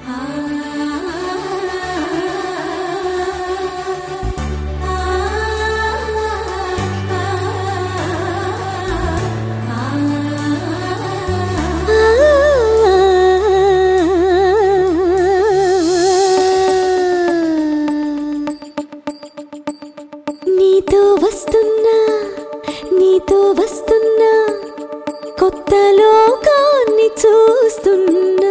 నీతో వస్తున్నా నీతో వస్తున్నా కొత్త లోకాన్ని చూస్తున్నా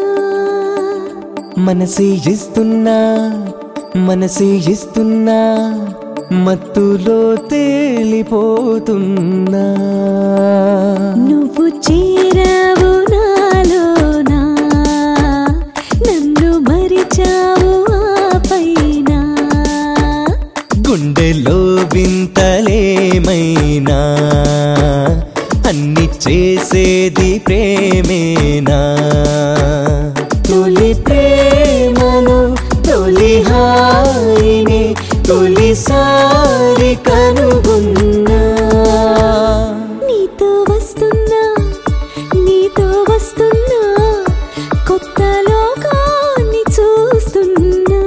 మనసి ఇస్తున్నా మనసి ఇస్తున్నా మత్తులో తేలిపోతున్నా నువ్వు చేరావు నాలోనా నన్ను మరిచావు ఆ పైన గుండెలో వింతలేమైనా అన్ని చేసేది ప్రేమేనా తొలి ప్రేమను తొలి హాయిని తొలిసారి కనుగొన్నా నీతో వస్తున్నా నీతో వస్తున్నా కొత్త లోకాన్ని చూస్తున్నా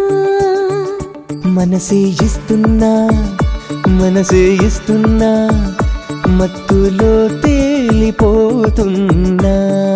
మనసే ఇస్తున్నా మనసే ఇస్తున్నా మత్తులో తేలిపోతున్నా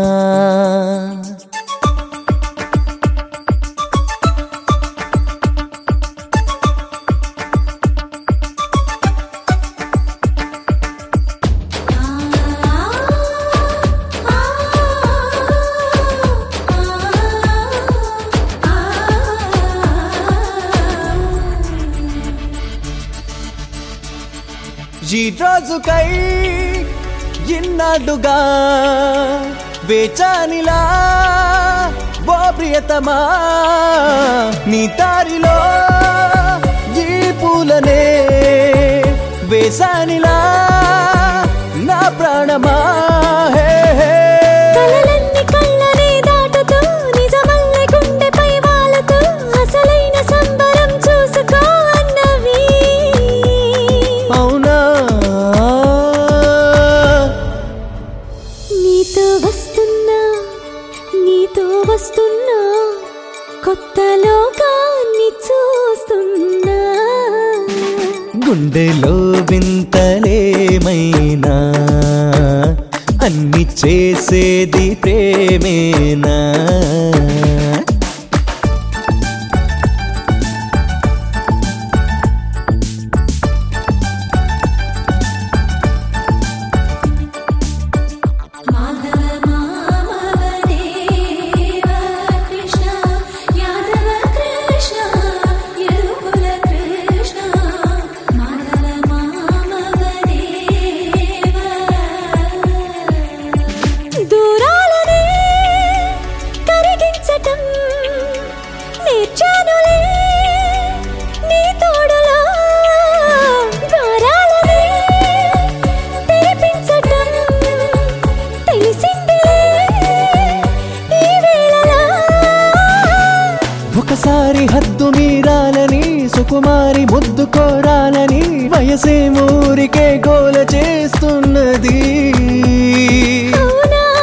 ఈ రోజుకై ఇన్నాడుగా వేచానిలా ఓ ప్రియతమా నీ దారిలో ఈ పూలనే వేసానిలా నా ప్రాణమా హే హే. కలలన్నీ కళ్ళనే దాటుతూ నిజమల్లె గుండెపై వాలుతూ అసలైన సంబరం చూసుకో అన్నవి అవునా నీతో వస్తున్నా నీతో వస్తున్నా కొత్త లోకాన్ని చూస్తున్నా గుండెలో వింతలేమైనా అన్ని చేసేది ప్రేమేనా మాధవ మామవ దేవ కృష్ణ యాదవ కృష్ణ యదుకుల కృష్ణ మాధవ మామవ దేవ దూరాలనే కరిగించటం నేర్చానులే నీ తోడులో ద్వారాలనే తెరిపించటం తెలిసిందిలే ఈ వేళలా ఒకసారి హద్దు మీరాలని సుకుమారి ముద్దు కోరాలని వయసే ఊరికే గోల చేస్తున్నది అవునా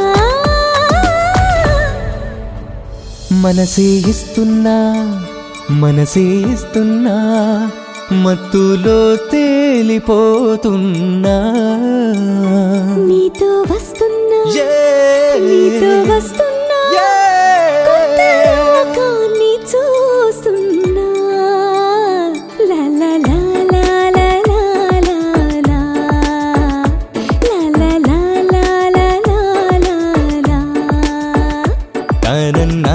మనసే ఇస్తున్నా మనసే ఇస్తున్నా మత్తులో తేలిపోతున్నా నీతో వస్తున్నా Yeah. నీతో వస్తున్నా Yeah. కొత్త లోకాన్ని చూస్తున్నా లా లా లా లా లా లా లా లా. లా లా లా లా లా లా లా లా. తనన్నా